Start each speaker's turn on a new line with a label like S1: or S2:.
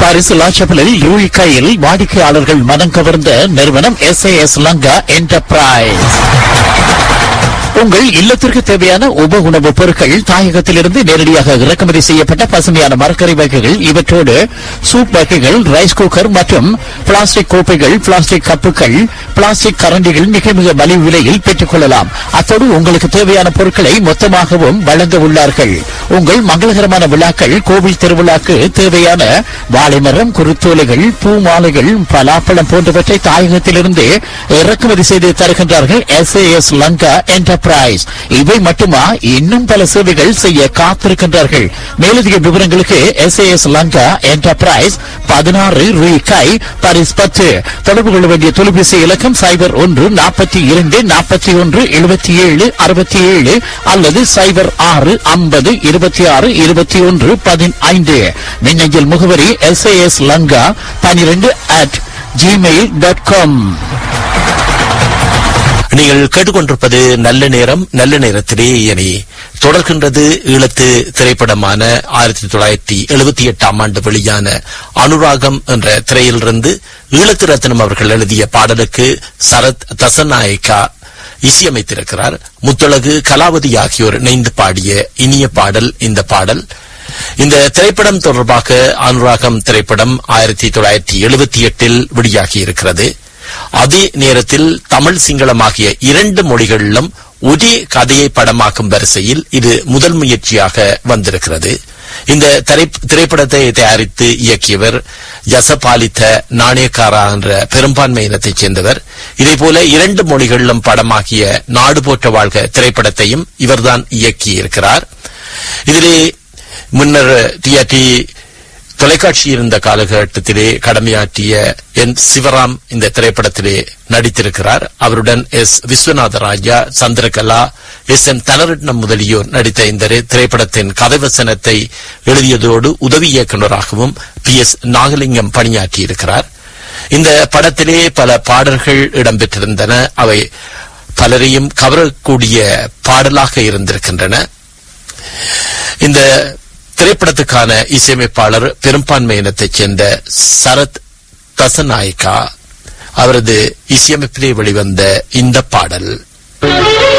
S1: Paris லாச்சபலில் யூழிக்கையில் வாடிக்கையாளர்கள் மனம் கவர்ந்த நிறுவனம் S A S Lanka enterprise உங்கள் இல்லத்திற்கு தேவையான உப உணவுப் பொருட்கள் தாயகத்திலிருந்து நேரடியாக இறக்குமதி செய்யப்பட்ட பசுமையான மரக்கறி வகைகள் இவற்றோடு சூப் வகைகள் ரைஸ் குக்கர் மற்றும் பிளாஸ்டிக் கோப்பைகள் பிளாஸ்டிக் கப்புகள் பிளாஸ்டிக் கரண்டிகள் மிக மிக மலிவு விலையில் பெற்றுக் கொள்ளலாம் அத்தோடு உங்களுக்கு தேவையான பொருட்களை மொத்தமாகவும் வழங்க உள்ளார்கள் உங்கள் மங்களகரமான விழாக்கள் கோவில் திருவிழாக்கு தேவையான வாழைமரம் குருத்தோலைகள் பூ மாலைகள் பலாப்பழம் போன்றவற்றை தாயகத்திலிருந்து இறக்குமதி செய்து தருகின்றார்கள் S A S Lanka enterprise இவை மட்டுமா இன்னும் பல சேவைகள் செய்ய காத்திருக்கின்றார்கள் மேலதிக விவரங்களுக்கு S A S Lanka enterprise பதினாறு ரூபாய் பாரிஸ் பத்து தொடர்பு கொள்ள வேண்டிய தொலைபேசி இலக்கம் சைபர் ஒன்று நாற்பத்தி இரண்டு நாற்பத்தி ஒன்று எழுபத்தி ஏழு அறுபத்தி ஏழு அல்லது சைபர் ஆறு ஐம்பது இருபத்தி ஆறு இருபத்தி ஒன்று பதினைந்து மின்னஞ்சல் முகவரி எஸ் ஏ எஸ் லங்கா பனிரெண்டு அட் ஜிமெயில் டாட் காம்
S2: நீங்கள் கேட்டுக்கொண்டிருப்பது நல்ல நேரம் நல்ல நேரத்திலே இனி தொடர்கின்றது ஈழத்து திரைப்படமான ஆயிரத்தி தொள்ளாயிரத்தி எழுபத்தி எட்டாம் ஆண்டு வெளியான அனுராகம் என்ற திரையிலிருந்து ஈழத்து ரத்னம் அவர்கள் எழுதிய பாடலுக்கு சரத் தசநாயக்கா இசையமைத்திருக்கிறார் முத்தழகு கலாவதி ஆகியோர் இணைந்து பாடிய இனிய பாடல் இந்த பாடல் இந்த திரைப்படம் தொடர்பாக அனுராகம் திரைப்படம் ஆயிரத்தி தொள்ளாயிரத்தி எழுபத்தி எட்டில் வெளியாகி இருக்கிறது அதே நேரத்தில் தமிழ் சிங்களம் ஆகிய இரண்டு மொழிகளிலும் ஒரே கதையை படமாக்கும் வரிசையில் இது முதல் முயற்சியாக வந்திருக்கிறது இந்த திரை- திரைப்படத்தை தயாரித்து இயக்கியவர் யசபாலித்த நாணயக்காரா என்ற பெரும்பான்மை இனத்தைச் சேர்ந்தவர் இதேபோல இரண்டு மொழிகளிலும் படமாகிய நாடு போற்ற வாழ்க திரைப்படத்தையும் இவர்தான் இயக்கியிருக்கிறார் இதிலே முன்னர் டிஆர்டி தொலைக்காட்சி இருந்த காலகட்டத்திலே கடமையாற்றிய என் சிவராம் இந்த திரைப்படத்திலே நடித்திருக்கிறார் அவருடன் S Viswanatha Raja Chandrakala S N Dhanaratnam முதலியோர் நடித்த இந்த ரே- திரைப்படத்தின் கதைவசனத்தை எழுதியதோடு உதவி இயக்குநராகவும் பி எஸ் நாகலிங்கம் பணியாற்றியிருக்கிறார் இந்த படத்திலே பல பாடல்கள் இடம்பெற்றிருந்தன அவை பலரையும் கவரக்கூடிய பாடலாக இருந்திருக்கின்றன இந்த திரைப்படத்துக்கான இசையமைப்பாளர் பெரும்பான்மை இனத்தைச் சேர்ந்த சரத் தசநாயக்கா அவரது இசையமைப்பிலே வெளிவந்த இந்த பாடல்
S3: Thank you.